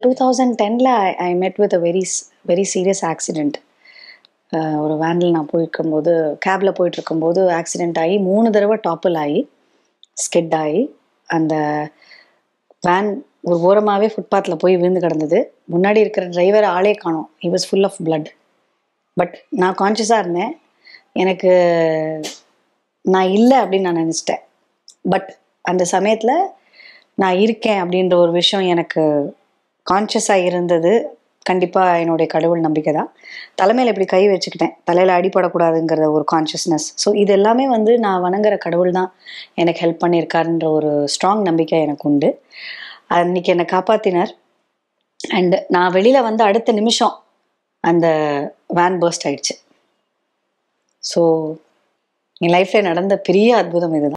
two thousand டெனில் I met with a very very serious accident ஒரு வேனில் நான் போயிருக்கும்போது கேபில் போயிட்டுருக்கும்போது ஆக்சிடெண்ட் ஆகி மூணு தடவை டாப்பில் ஆகி ஸ்கெட் ஆகி அந்த வேன் ஒரு ஓரமாகவே ஃபுட்பாத்தில் போய் விழுந்து கிடந்தது முன்னாடி இருக்கிற டிரைவர் ஆளே காணோம் he was full of blood but நான் கான்ஷியஸாக இருந்தேன் எனக்கு நான் இல்லை அப்படின்னு நான் நினச்சிட்டேன் பட் அந்த சமயத்தில் நான் இருக்கேன் அப்படின்ற ஒரு விஷயம் எனக்கு கான்ஷியஸாக இருந்தது கண்டிப்பாக என்னுடைய கடவுள் நம்பிக்கை தான் தலைமையில் இப்படி கை வச்சுக்கிட்டேன் தலையில் அடிபடக்கூடாதுங்கிற ஒரு கான்ஷியஸ்னஸ் ஸோ இது எல்லாமே வந்து நான் வணங்குற கடவுள் தான் எனக்கு ஹெல்ப் பண்ணியிருக்காருன்ற ஒரு ஸ்ட்ராங் நம்பிக்கை எனக்கு உண்டு அன்னைக்கு என்னை காப்பாற்றினார் அண்ட் நான் வெளியில் வந்து அடுத்த நிமிஷம் அந்த வேன் பர்ஸ்ட் ஆயிடுச்சு ஸோ என் லைஃப்பில் நடந்த பெரிய அற்புதம் இதுதான்